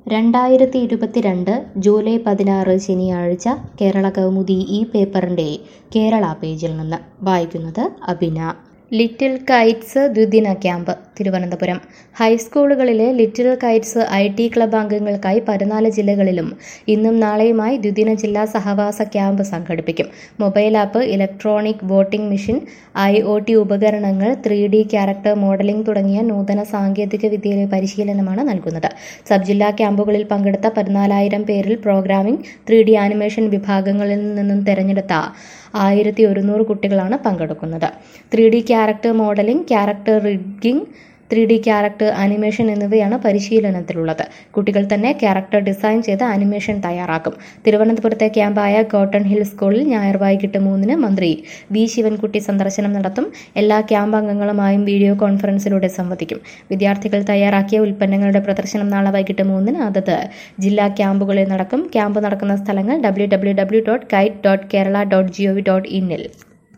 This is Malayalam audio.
രണ്ടായിരത്തി ഇരുപത്തിരണ്ട് ജൂലൈ പതിനാറ് ശനിയാഴ്ച കേരള കൗമുദി ഈ പേപ്പറിൻ്റെ കേരള പേജിൽ നിന്ന് വായിക്കുന്നത് അബിന ലിറ്റിൽ കൈറ്റ്സ് ദ്വിദിന ക്യാമ്പ് തിരുവനന്തപുരം ഹൈസ്കൂളുകളിലെ little kites I T club അംഗങ്ങൾക്കായി പതിനാല് ജില്ലകളിലും ഇന്നും നാളെയുമായി ദ്വിദിന ജില്ലാ സഹവാസ ക്യാമ്പ് സംഘടിപ്പിക്കും mobile app electronic voting machine I O T ഉപകരണങ്ങൾ ത്രീ ഡി ക്യാരക്ടർ മോഡലിംഗ് തുടങ്ങിയ നൂതന സാങ്കേതിക വിദ്യയിലെ പരിശീലനമാണ് നൽകുന്നത് സബ് ജില്ലാ ക്യാമ്പുകളിൽ പങ്കെടുത്ത പതിനാലായിരം പേരിൽ പ്രോഗ്രാമിംഗ് ത്രീ ഡി ആനിമേഷൻ വിഭാഗങ്ങളിൽ നിന്നും തെരഞ്ഞെടുത്ത ആയിരത്തി ഒരുന്നൂറ് കുട്ടികളാണ് പങ്കെടുക്കുന്നത് three D character modelling character rigging three D character animation എന്നിവയാണ് പരിശീലനത്തിലുള്ളത് കുട്ടികൾ തന്നെ ക്യാരക്ടർ ഡിസൈൻ ചെയ്ത് അനിമേഷൻ തയ്യാറാക്കും തിരുവനന്തപുരത്തെ ക്യാമ്പായ കോട്ടൺ ഹിൽ സ്കൂളിൽ ഞായർ വൈകിട്ട് മൂന്നിന് മന്ത്രി വി ശിവൻകുട്ടി സന്ദർശനം നടത്തും എല്ലാ ക്യാമ്പ് അംഗങ്ങളുമായും വീഡിയോ കോൺഫറൻസിലൂടെ സംവദിക്കും വിദ്യാർത്ഥികൾ തയ്യാറാക്കിയ ഉൽപ്പന്നങ്ങളുടെ പ്രദർശനം നാളെ വൈകിട്ട് മൂന്നിന് അതത് ജില്ലാ ക്യാമ്പുകളിൽ നടക്കും ക്യാമ്പ് നടക്കുന്ന സ്ഥലങ്ങൾ W W W dot kite dot Kerala dot G O V dot ഇന്നിൽ